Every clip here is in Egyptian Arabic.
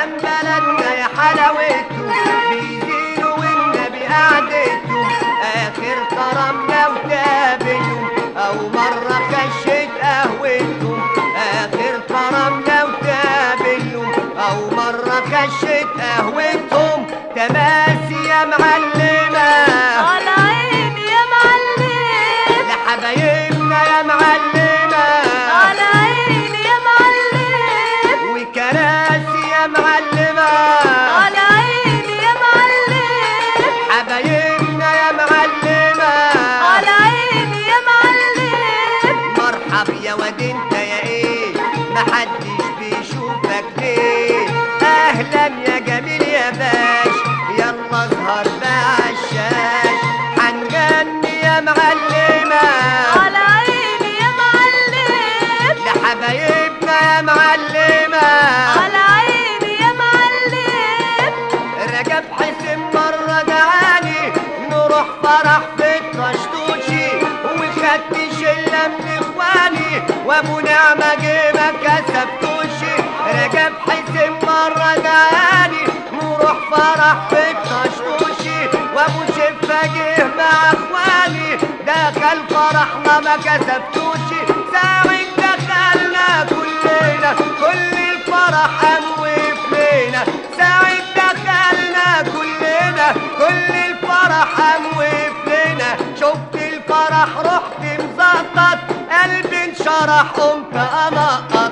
جيران بلدنا يا حلاوته بيزينوا والنبي قعدته اخر كرمنا وتابته او مرة خشت قهوته اخر كرمنا وتابته او مرة خشت قهوتهم تماسي يا معلمة على عيني يا معلم لحبايبنا يا معلمة على عيني يا معلم وكراسي يا معلمة على عيني يا معلم حبايبنا يا معلمة على عيني يا معلم مرحب يا واد انت يا ايه محدش بيشوفك ليه اهلا يا جميل يا باش يلا اظهر بقى عالشاش هنغني يا معلمة على عيني يا معلم لحبايبنا يا معلمة على عيني يا معلم رجب حسن مرة دعاني نروح فرح في الطشطوشي وخدت شلة من اخواني وابو نعمة جه ما كسبتوشي رجب حسن مرة دعاني نروح فرح في الطشطوشي وابو شفة جه مع اخواني دخل فرحنا ما كسبتوشي ساعة دخلنا كلنا كل الفرح قام وقف لينا ساعة دخلنا كلنا كل الفرح قام وقف لنا شفت الفرح رحت مزقط قلبي انشرح قمت انقط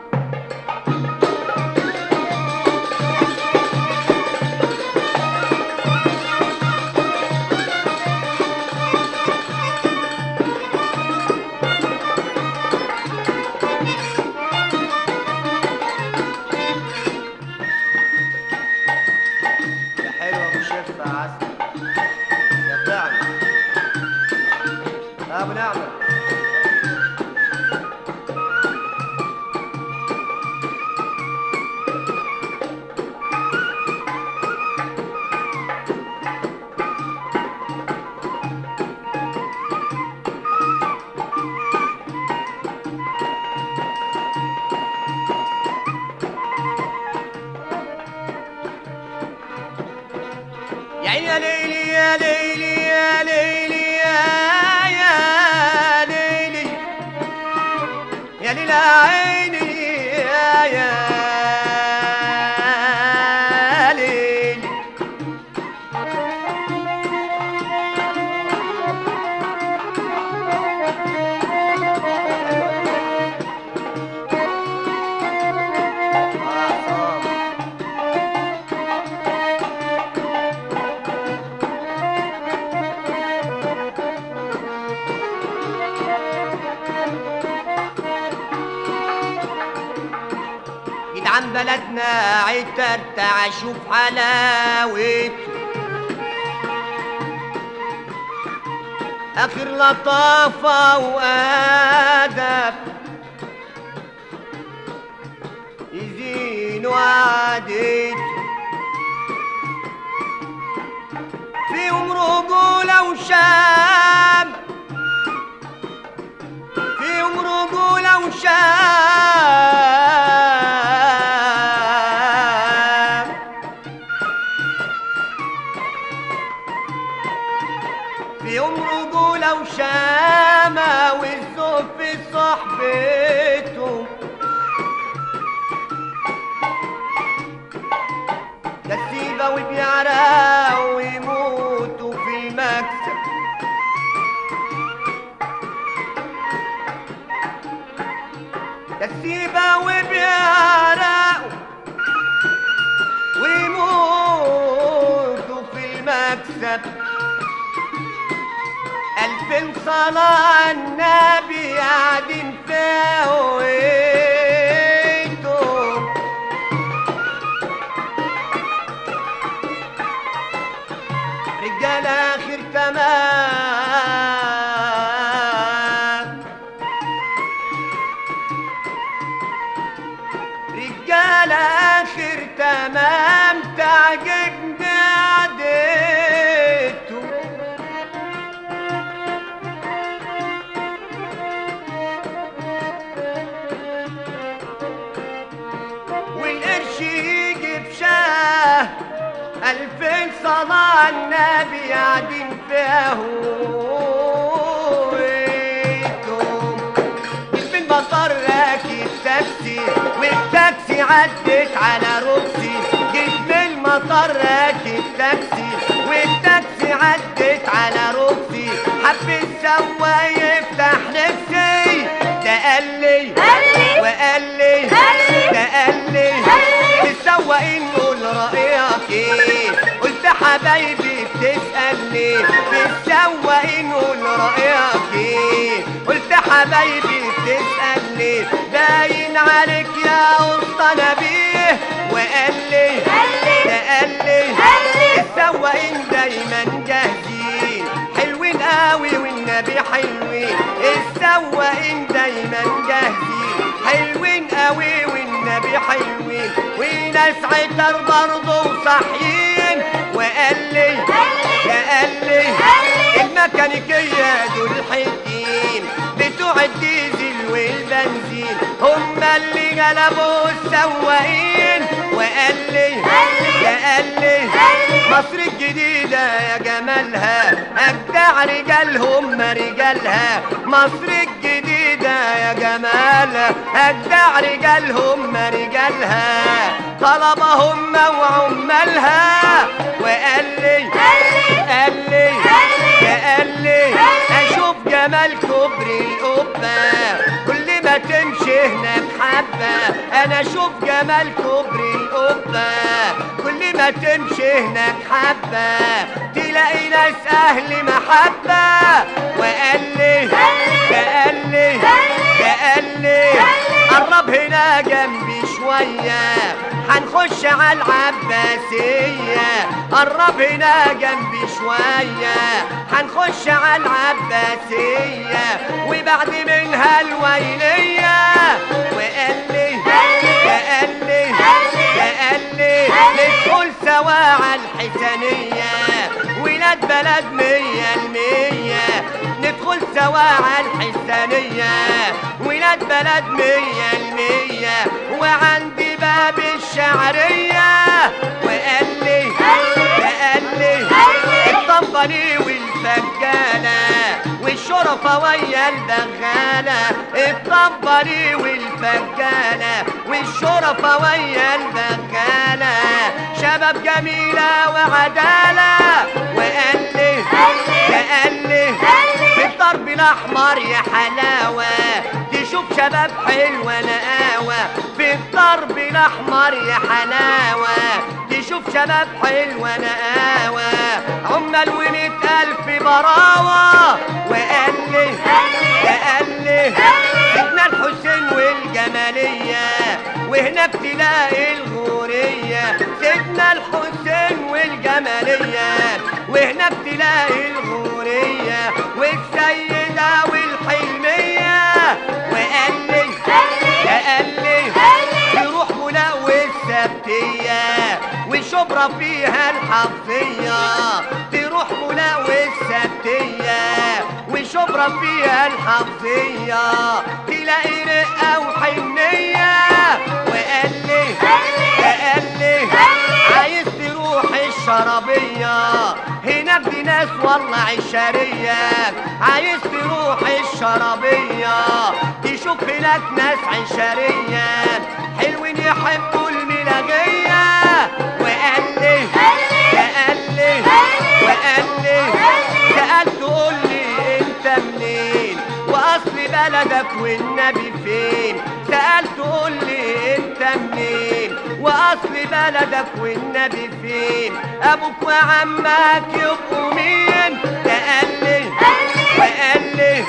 يا حلو ابو شيخ يا عسل يا طعم ابو نعمه يا عيني يا ليلي يا ليلي يا ليلي يا يا ليلي يا ليلي عيني يا يا ليلي آه، صار. جدعان بلدنا عترت اشوف حلاوته اخر لطافة وادب يزين وعدته فيهم رجولة وشام فيهم رجولة وشام فيهم رجولة وشامة والذوق في صحبته كسيبة وبيعرقوا ويموتوا في المكسب كسيبة وبيعرقوا ويموتوا في المكسب ألفين صلاة على النبي قاعدين في هويتهم رجال آخر تمام رجال آخر تمام تعجبني عديته والقرش يجي في ألفين صلاة على النبي قاعدين فيها هويتهم جيت من مطار راكب تاكسي والتاكسي عدت على ركسي جيت من المطار راكب تاكسي والتاكسي عدت على ركسي حب السواق يفتح نفسي ده قال لي قال لي وقال لي قال لي ده قال لي قال لي السواقين قول رأيك ايه قلت حبايبي بتسألني بالسواقين قول رأيك ايه قلت حبايبي بتسألني باين عليك يا اسطى نبيه وقال لي قال لي ده قال لي قال لي السواقين دايما جاهزين حلوين قوي والنبي حلوين السواقين دايما جاهزين حلوين قوي والنبي حلوين وناس عتر برضه صاحيين وقال لي ده قال لي الميكانيكية دول حدين بتوع الديزل والبنزين هم اللي غلبوا السواقين وقال لي ده قال لي مصر الجديدة يا جمالها أجدع رجالهم رجالها مصر الجديدة يا جمالها أجدع رجالهم رجالها طلبهم وعمالها وقال لي قال لي ده قال لي أشوف جمال كبري القبة كل ما تمشي هناك حبة أنا أشوف جمال كبري القبة كل ما تمشي هناك حبة تلاقي ناس أهل محبة وقال لي ده قال لي ده قال لي قرب هنا جنبي شوية هنخش على العباسية قرب هنا جنبي شوية هنخش على العباسية وبعد منها الويلية وقال لي ده قال لي ده قال لي ندخل سوا على الحسنية ولاد بلد مية المية ندخل سوا على الحسنية ولاد بلد مية المية وعندي باب الشعرية وقال لي ده قال لي الطنبلي والفجالة والشرفة ويا البغالة الطنبلي والفجالة والشرفة ويا البغالة شباب جميلة وعدالة وقال لي ده قال لي في الضرب الأحمر يا حلاوة تشوف شباب حلوة نقاوة في الضرب الأحمر يا حلاوة تشوف شباب حلوة نقاوة عمال ومئة ألف براوة وقال لي ده قال لي سيدنا الحسين والجمالية وهناك تلاقي الغورية سيدنا الحسين والجمالية وهناك تلاقي الغورية والسيدة والحلمية وقال لي ده قال لي يروح بولاق والسبتية وشبرا فيها الحظية تروح بولاق والسبتية وشبرا فيها الحظية تلاقي رقة وحنية وقال لي ده قال لي عايز تروح الشرابية هناك دي ناس والله عشارية عايز تروح الشرابية تشوف هناك ناس عشارية حلوين يحبوا الملاغية وقال لي ده قال لي وقال لي سألت قول لي انت منين واصل بلدك والنبي فين سألت قول لي انت منين واصل بلدك والنبي فين ابوك وعمك يبقوا مين ده قال لي وقال لي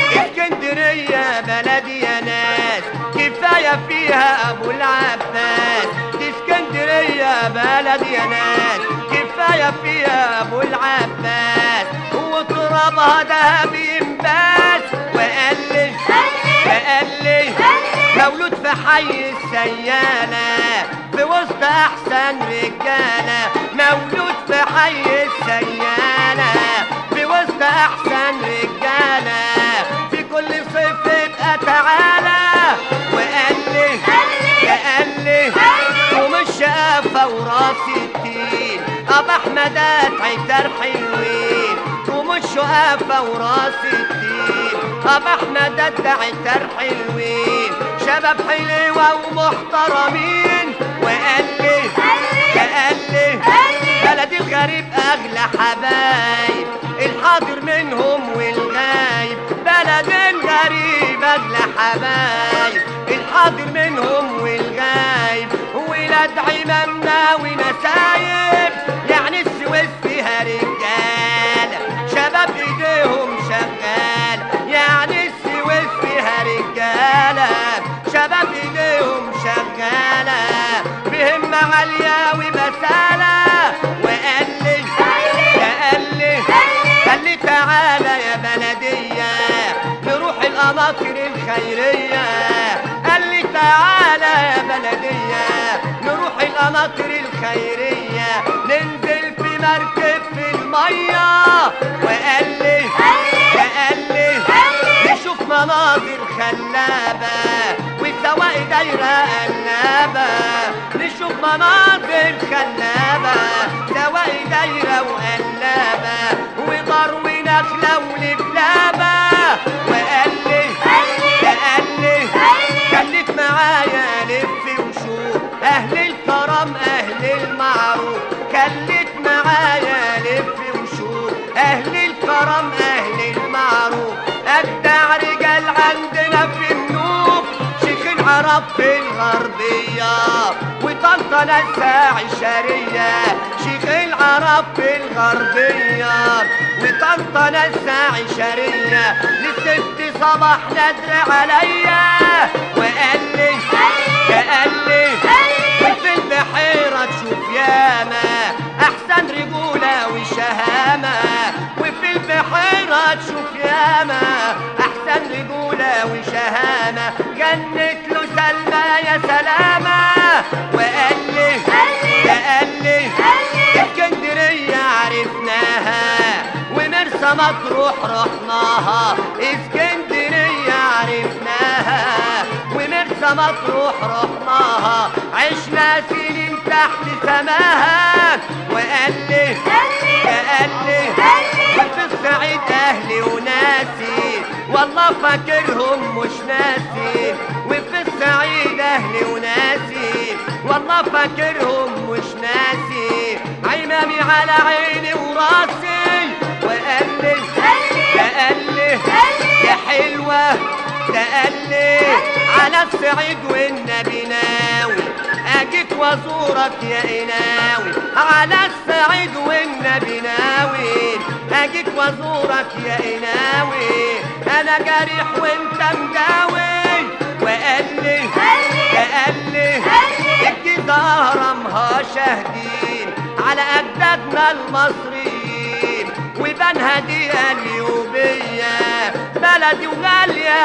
اسكندرية بلدي يا ناس كفاية فيها ابو العباس دي اسكندرية بلدي يا ناس كفاية فيها ابو العباس وترابها دهب ينباس وقال لي وقال لي مولود في حي السيالة في وسط أحسن رجالة مولود في حي السيالة في وسط أحسن رجالة في كل صيف يبقى تعالى وقال لي ده قال لي ومش شقافة وراس التين ابو احمدات عتر حلوين ومش شقافة وراس الدين ابو احمدات عتر حلوين شباب حلوة ومحترمين وقال لي قال لي بلد الغريب اغلى حبايب الحاضر منهم والغايب بلد الغريب اغلى حبايب الحاضر منهم والغايب ولاد عمامنا ونسايب يعني السويس فيها رجاله شباب ايديهم شغال يعني السويس فيها رجاله شباب ايديهم شغاله بهمة عالية وبسالة وقال لي قال لي قال لي تعالى يا بلدية نروح القناطر الخيرية قال لي تعالى يا بلدية نروح القناطر الخيرية ننزل في مركب في المية وقال لي قال لي نشوف مناظر خلابة والسواق دايرة قلابة نشوف مناظر خلابة سواق دايرة وقلابة وضر ونخلة ولبلابة وقال لي قال لي خليك معايا لف وشوف اهل الكرم اهل المعروف خليك معايا لف وشوف اهل الكرم اهل المعروف ابدع رجال عندنا في النوب شيخ العرب في الغربية وطنطا نساع الشرية شيخ العرب في الغربية وطنطا نساع الشرية للست صباح ندر عليا وقال لي قال لي وفي البحيرة تشوف ياما أحسن رجولة وشهامة وفي البحيرة تشوف ياما أحسن رجولة وشهامة جنت له سلمى يا سلامة وقال لي قال لي اسكندرية عرفناها ومرسى مطروح رحناها اسكندرية عرفناها ومرسى مطروح رحناها عشنا سنين تحت سماها وقال لي قال لي وفي الصعيد اهلي وناسي والله فاكرهم مش ناسي وفي الصعيد اهلي وناسي والله فاكرهم مش ناسي عمامي على عيني وراسي وقال لي قال لي يا حلوة ده قال لي على الصعيد والنبي ناوي اجيك وازورك يا قناوي على الصعيد والنبي ناوي اجيك وازورك يا قناوي انا جريح وانت مداوي وقال لي قال لي الجيزة هرمها شاهدين على اجدادنا المصريين وبنها دي اليوبية بلدي وغالية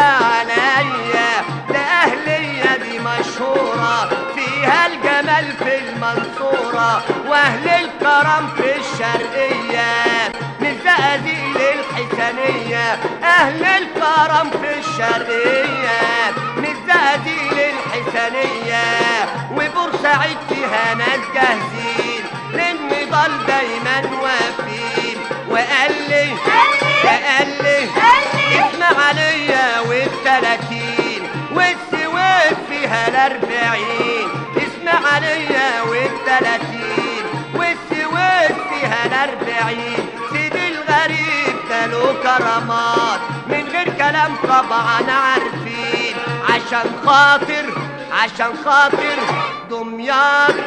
عليا ده أهلية دي مشهورة فيها الجمال في المنصورة وأهل الكرم في الشرقية من زقازيق للحسنية أهل الكرم في الشرقية من زقازيق للحسنية وبورسعيد فيها ناس جاهزين للنضال دايما واقفين وقال لي وقال لي اسمع عليا والتلاتين والسويس فيها الاربعين اسمع عليا والتلاتين والسويس فيها الاربعين سيدي الغريب ده له كرامات من غير كلام طبعا عارفين عشان خاطر عشان خاطر دمياط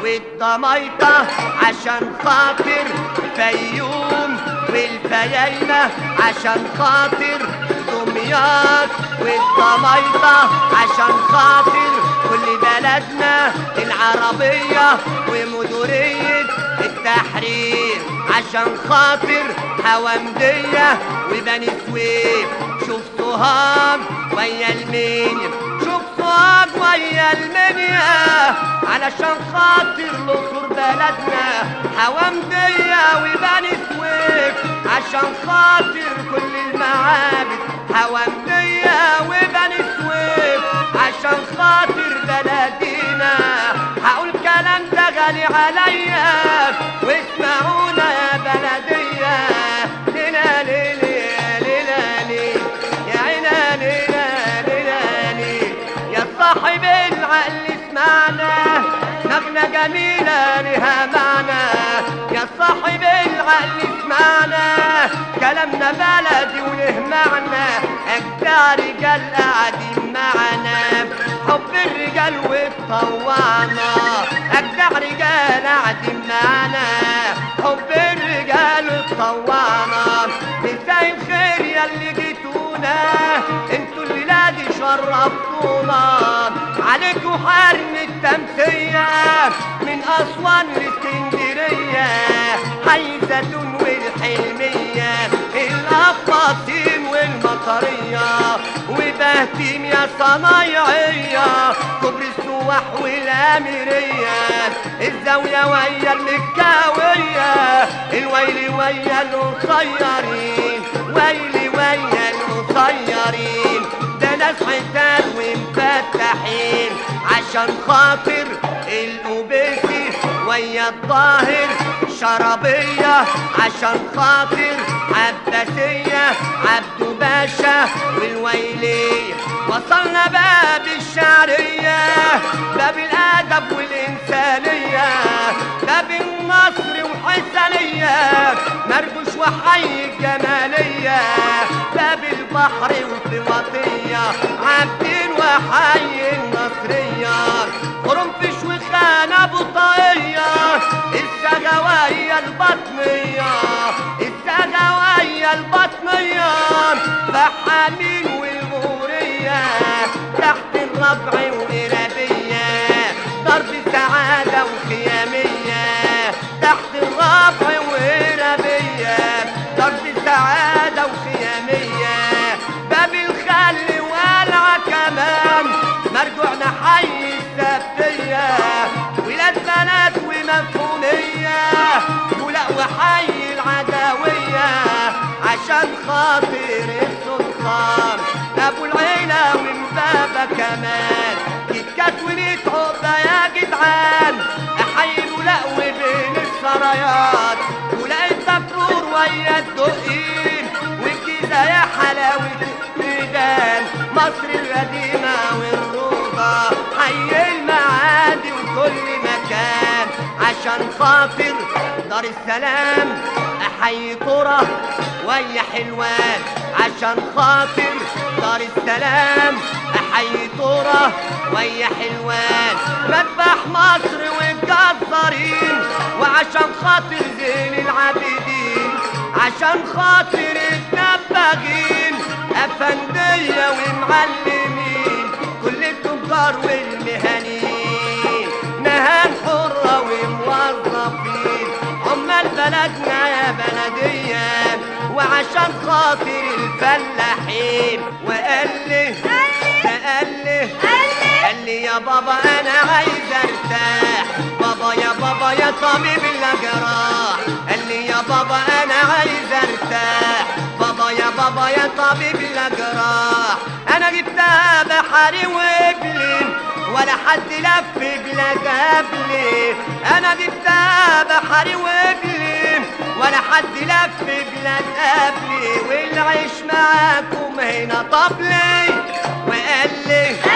والضميطة عشان خاطر فيوم والفيايمة عشان خاطر دمياط والضميطة عشان خاطر كل بلدنا العربية ومدورية التحرير عشان خاطر حوامدية وبني سويف شوف صهام ويا المنيا شوف صهام ويا المنيا علشان خاطر الاقصر بلدنا حوامدية وبني سويف عشان خاطر كل المعابد حوامدية وبني سويف عشان خاطر بلدينا هقول كلام ده تاني عليا واسمعونا يا بلدية ليلى ليلى ليلى ليلى يا عينا ليلى ليلى ليلى يا صاحب العقل اسمعنا نغمة جميلة لها معنى يا صاحب العقل اسمعنا كلامنا بلدي وله معنى أجدع رجال قاعدين معنا حب الرجال واتطوعنا أجدع رجال قاعدين معنا حب الرجال واتطوعنا مساء الخير يا اللي جيتونا انتوا الليلة دي شرفتونا عليكوا حرم التمثية من أسوان لاسكندرية حي زيتون والحلمية الأقاصين والمطرية وبهتيم يا صنايعية كبر السواح والأميرية الزاوية ويا المكاوية الويل ويا القصيرين ويلي ويا القصيرين ده ناس حيتان ومفتحين عشان خاطر الأوبيسي ويا الظاهر شرابية عشان خاطر عباسية عبدو باشا والويلية وصلنا باب الشعرية باب الأدب والإنسانية باب النصر وحسنية مرجوش وحي الجمالية باب البحر والفواطية عابدين وحي النصرية قرنفش وخانة بطاقية السجواية البطنية السجواية البطنية فحامين والغورية تحت الربع وإرابية ضرب سعادة وخيامية تحت الربع وإرابية ضرب سعادة وخيامية باب الخل والع كمان مرجوعنا حي السبتية ولاد بنات ومفهومية ولا وحي العداوية عشان خاطر السلطان ابو العيلة ومبابة كمان كيكات وليت عقدة يا جدعان احيي ولا وبين السرايات ولاقي الدكتور ويا الدقين والجيزة يا حلاوة الميدان مصر القديمة والروضة حي المعادي وكل مكان عشان خاطر دار السلام احيي ترى ويا حلوان عشان خاطر دار السلام احيي ترى ويا حلوان مذبح مصر والجزارين وعشان خاطر زين العابدين عشان خاطر الدباغين افندية ومعلمين كل التجار والمهنيين نهان حرة وموظفين عمال بلدنا يا بلدية وعشان خاطر الفلاحين وقال لي قال لي قال لي يا بابا انا عايز ارتاح بابا يا بابا يا طبيب الاجراح قال لي يا بابا انا عايز ارتاح بابا يا بابا يا طبيب الاجراح انا جبتها بحري وابلي ولا حد لف بلاد قبلي انا جبتها بحري وابلي ولا حد لف بلاد قبلي والعيش معاكم هنا طبلي وقال لي